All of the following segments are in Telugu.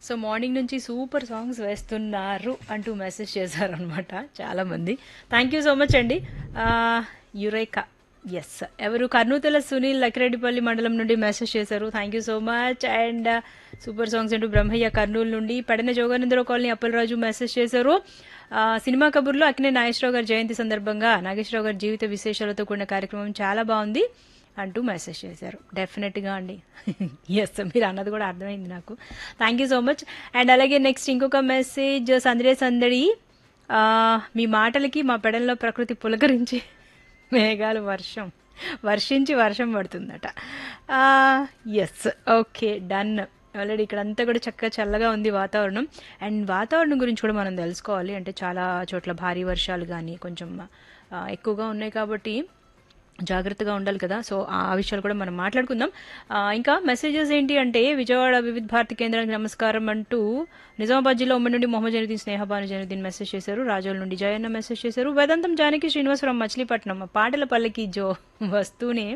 సో మార్నింగ్ నుంచి సూపర్ సాంగ్స్ వేస్తున్నారు అంటూ మెసేజ్ చేశారనమాట చాలామంది థ్యాంక్ యూ సో మచ్ అండి యురేకా ఎస్ ఎవరు కర్నూతల సునీల్ లక్కిరెడ్డిపల్లి మండలం నుండి మెసేజ్ చేశారు thank you so much and super songs అంటూ బ్రహ్మయ్య కర్నూలు నుండి పెడన జోగానందరావు కాలనీ అప్పలరాజు మెసేజ్ చేశారు ఆ, సినిమా కబుర్లో అక్కినే నాగేశ్వరరావు గారి జయంతి సందర్భంగా నాగేశ్వరరావు గారి జీవిత విశేషాలతో కూడిన కార్యక్రమం చాలా బాగుంది అంటూ మెసేజ్ చేశారు డెఫినెట్గా అండి ఎస్ మీరు అన్నది కూడా అర్థమైంది నాకు thank you so much and అలాగే నెక్స్ట్ ఇంకొక మెసేజ్ సందడే సందడి ఆ, మీ మాటలకి మా పెడల్లో ప్రకృతి పులకరించి మేఘాలు వర్షం వర్షించి వర్షం పడుతుందట ఎస్ ఓకే డన్ ఆల్రెడీ ఇక్కడ అంతా కూడా చక్కగా చల్లగా ఉంది వాతావరణం అండ్ వాతావరణం గురించి కూడా మనం తెలుసుకోవాలి అంటే చాలా చోట్ల భారీ వర్షాలు కానీ కొంచెం ఆ, ఎక్కువగా ఉన్నాయి కాబట్టి జాగ్రత్తగా ఉండాలి కదా సో ఆ విషయాలు కూడా మనం మాట్లాడుకుందాం ఆ, ఇంకా మెసేజెస్ ఏంటి అంటే విజయవాడ వివిధ భారతి కేంద్రానికి నమస్కారం అంటూ నిజామాబాద్ జిల్లా ఉమ్మడి నుండి మొహమ్మద్ జనుద్దీన్ స్నేహబాను జనుద్దీన్ మెసేజ్ చేశారు రాజోల నుండి జయన్న మెసేజ్ చేశారు వేదాంతం జానకి శ్రీనివాసరావు మచిలీపట్నం పాటల పల్లకి జో వస్తూనే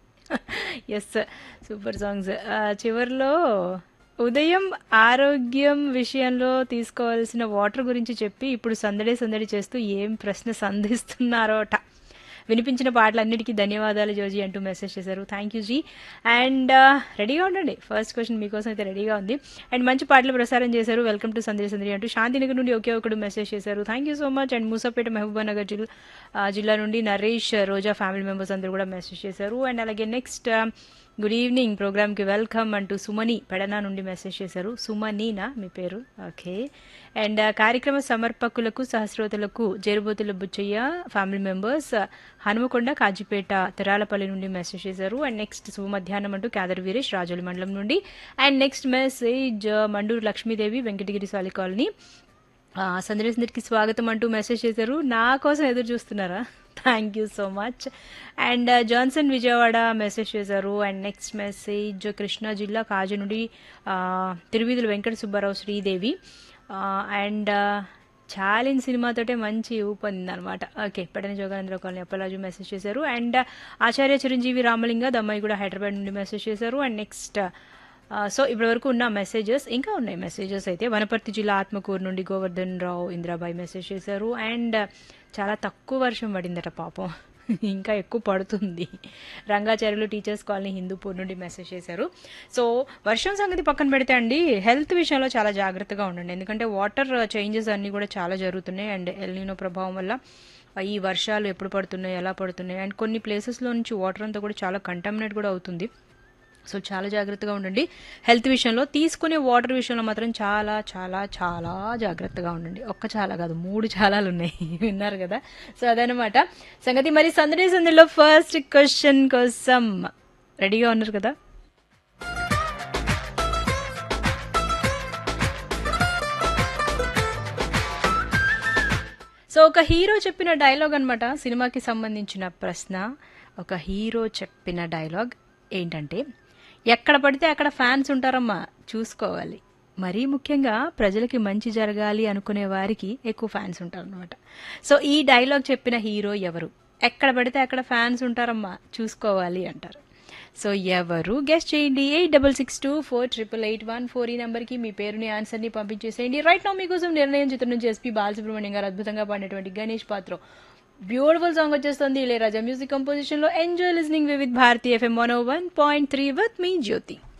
ఎస్ సూపర్ సాంగ్స్ చివరిలో ఉదయం ఆరోగ్యం విషయంలో తీసుకోవాల్సిన వాటర్ గురించి చెప్పి ఇప్పుడు సందడి సందడి చేస్తూ ఏం ప్రశ్న సంధిస్తున్నారోట వినిపించిన పాటలన్నిటికీ ధన్యవాదాలు జోజీ అంటూ మెసేజ్ చేశారు థ్యాంక్ యూ జీ అండ్ రెడీగా ఉండండి ఫస్ట్ క్వశ్చన్ మీకోసం అయితే రెడీగా ఉంది అండ్ మంచి పాటలు ప్రసారం చేశారు వెల్కమ్ టు సందడి సందడి అంటూ శాంతినగర్ నుండి ఒకే ఒకడు మెసేజ్ చేశారు thank you so much and Moosapet Mahabubnagar జిల్లా ఆ, జిల్లా నుండి నరేష్ రోజా ఫ్యామిలీ మెంబర్స్ అందరూ కూడా మెసేజ్ చేశారు అండ్ అలాగే నెక్స్ట్ గుడ్ ఈవినింగ్ ప్రోగ్రామ్కి వెల్కమ్ అంటూ సుమని పెడనా నుండి మెసేజ్ చేశారు సుమనీనా మీ పేరు ఓకే అండ్ కార్యక్రమ సమర్పకులకు సహస్రోతులకు జేరుబోతుల బుచ్చయ్య ఫ్యామిలీ మెంబర్స్ హనుమకొండ కాజీపేట తెరాలపల్లి నుండి మెసేజ్ చేశారు అండ్ నెక్స్ట్ శుభ మధ్యాహ్నం అంటూ క్యాదర్ వీరేష్ రాజోలి మండలం నుండి and next message Manduru Lakshmidevi Venkatagiri సాలి కాలనీ ఆ, సందర్శనకి స్వాగతం అంటూ మెసేజ్ చేశారు నా కోసం ఎదురు చూస్తున్నారా thank you so much and Johnson Vijayawada message చేశారు అండ్ నెక్స్ట్ మెసేజ్ కృష్ణా జిల్లా కాజు నుండి ఆ, తిరువీధుల వెంకట సుబ్బారావు శ్రీదేవి అండ్ ఛాలెంజ్ సినిమాతోటే మంచి ఊపొందిందనమాట ఓకే పెడన జోగానంద్ర కాలనీ అప్పలాజు మెసేజ్ చేశారు అండ్ ఆచార్య చిరంజీవి రామలింగ దమ్మాయి కూడా హైదరాబాద్ నుండి మెసేజ్ చేశారు అండ్ నెక్స్ట్ ఆ, సో ఇప్పటి వరకు ఉన్న మెసేజెస్ ఇంకా ఉన్నాయి మెసేజెస్ అయితే వనపర్తి జిల్లా ఆత్మకూరు నుండి గోవర్ధన్ రావు ఇందిరాబాయి మెసేజ్ చేశారు అండ్ చాలా తక్కువ వర్షం పడిందట పాపం ఇంకా ఎక్కువ పడుతుంది రంగాచార్యులు టీచర్స్ కాలనీ హిందూపూర్ నుండి మెసేజ్ చేశారు సో వర్షం సంగతి పక్కన పెడితే అండి హెల్త్ విషయంలో చాలా జాగ్రత్తగా ఉండండి ఎందుకంటే వాటర్ చేంజెస్ అన్నీ కూడా చాలా జరుగుతున్నాయి అండ్ ఎల్నినో ప్రభావం వల్ల ఈ వర్షాలు ఎప్పుడు పడుతున్నాయి ఎలా పడుతున్నాయి అండ్ కొన్ని ప్లేసెస్లో నుంచి వాటర్ అంతా కూడా చాలా కంటామినేట్ కూడా అవుతుంది సో చాలా జాగ్రత్తగా ఉండండి హెల్త్ విషయంలో తీసుకునే వాటర్ విషయంలో మాత్రం చాలా చాలా చాలా జాగ్రత్తగా ఉండండి ఒక్క చాలా కాదు మూడు చాలాలు ఉన్నాయి విన్నారు కదా సో అదనమాట సంగతి మరి సందడి సందడిలో ఫస్ట్ క్వశ్చన్ కోసం రెడీగా ఉన్నారు కదా సో ఒక హీరో చెప్పిన డైలాగ్ అనమాట సినిమాకి సంబంధించిన ప్రశ్న ఒక హీరో చెప్పిన డైలాగ్ ఏంటంటే ఎక్కడ పడితే అక్కడ ఫ్యాన్స్ ఉంటారమ్మా చూసుకోవాలి మరీ ముఖ్యంగా ప్రజలకి మంచి జరగాలి అనుకునే వారికి ఎక్కువ ఫ్యాన్స్ ఉంటారు అనమాట సో ఈ డైలాగ్ చెప్పిన హీరో ఎవరు ఎక్కడ పడితే అక్కడ ఫ్యాన్స్ ఉంటారమ్మా చూసుకోవాలి అంటారు సో ఎవరు గెస్ట్ చేయండి eight double six two four triple eight one four ఈ నెంబర్కి మీ పేరుని ఆన్సర్ని పంపించేసేయండి రైట్ నో మీకోసం నిర్ణయం చిత్రం నుంచి ఎస్పీ బాలసుబ్రహ్మణ్యం గారు అద్భుతంగా పాడినటువంటి గణేష్ పాత్ర బ్యూటిఫుల్ సాంగ్ వచ్చేస్తుంది ఇళయరాజా మ్యూజిక్ కంపోజిషన్లో enjoy listening with Bharati FM one one point three with me Jyothi